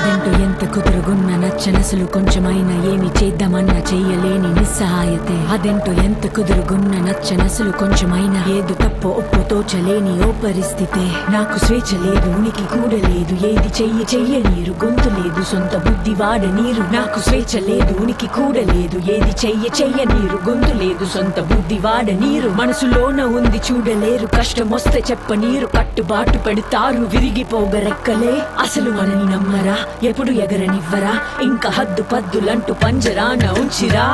అదంటూ ఎంత కుదురుగున్న నచ్చనసలు కొంచెమైనా ఏమి చేద్దామన్నా చెయ్యలేని నిస్సహాయతే అదెంటో ఎంత కుదురుగున్న నచ్చనసలు కొంచెమైనా ఏదు తప్పో ఒప్పో తోచలేని ఓ పరిస్థితే నాకు స్వేచ్ఛ లేదు ఉనికి కూడా లేదు ఏది చెయ్యి చెయ్య నీరు గొంతు లేదు సొంత బుద్ధి వాడ నీరు నాకు స్వేచ్ఛ లేదు ఉనికి కూడా లేదు ఏది చెయ్య చెయ్య నీరు గొంతు లేదు సొంత బుద్ధి వాడ నీరు మనసులోన ఉంది చూడలేరు కష్టం వస్తే చెప్ప నీరు కట్టుబాటు పెడతారు విరిగిపోగరెక్కలే అసలు మనని నమ్మరా ఎప్పుడు ఎగరనివ్వరా ఇంకా హద్దు పద్దులంటూ పంజరాన ఉంచిరా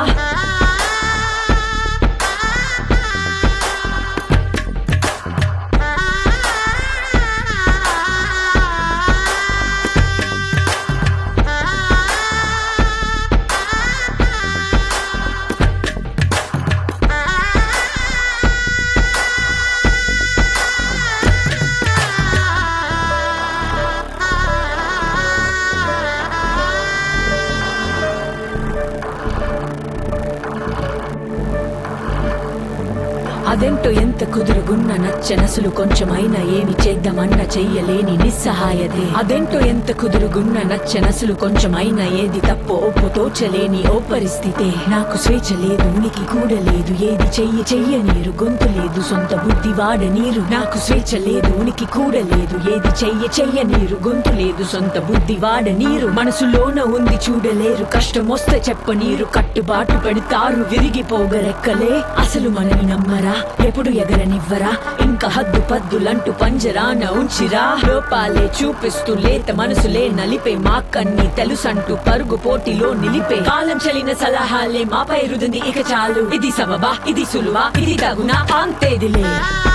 అదెంటో ఎంత కుదురుగున్న నచ్చనసలు కొంచెమైనా ఏమి చేద్దామన్నా చెయ్యలేని నిస్సహాయతే అదెంటో ఎంత కుదురుగున్న నచ్చనసలు కొంచెమైనా ఏది తప్పో ఒప్పో తోచలేని ఓ పరిస్థితే నాకు స్వేచ్ఛ లేదు ఉనికి కూడా లేదు ఏది చెయ్యి చెయ్య నీరు గొంతు లేదు సొంత బుద్ధి వాడ నీరు నాకు స్వేచ్ఛ లేదు ఉనికి కూడా లేదు ఏది చెయ్య చెయ్య నీరు గొంతు లేదు సొంత బుద్ధి వాడ నీరు మనసులోన ఉంది చూడలేరు కష్టం వస్తే చెప్ప నీరు కట్టుబాటు పెడతారు విరిగిపోగరెక్కలే అసలు మనని నమ్మరా ఎప్పుడు ఎగరనివ్వరా ఇంకా హద్దు పద్దులంటూ పంజరాన ఉంచిరా లోపాలే చూపిస్తూ లేత మనసులే నలిపే మాకన్ని తెలుసంటూ పరుగు పోటీలో నిలిపే కాలం చలిన సలహాలే మాపై రుదింది ఇక చాలు ఇది సమబా ఇది సులువా ఇది తగునా అంతేదిలే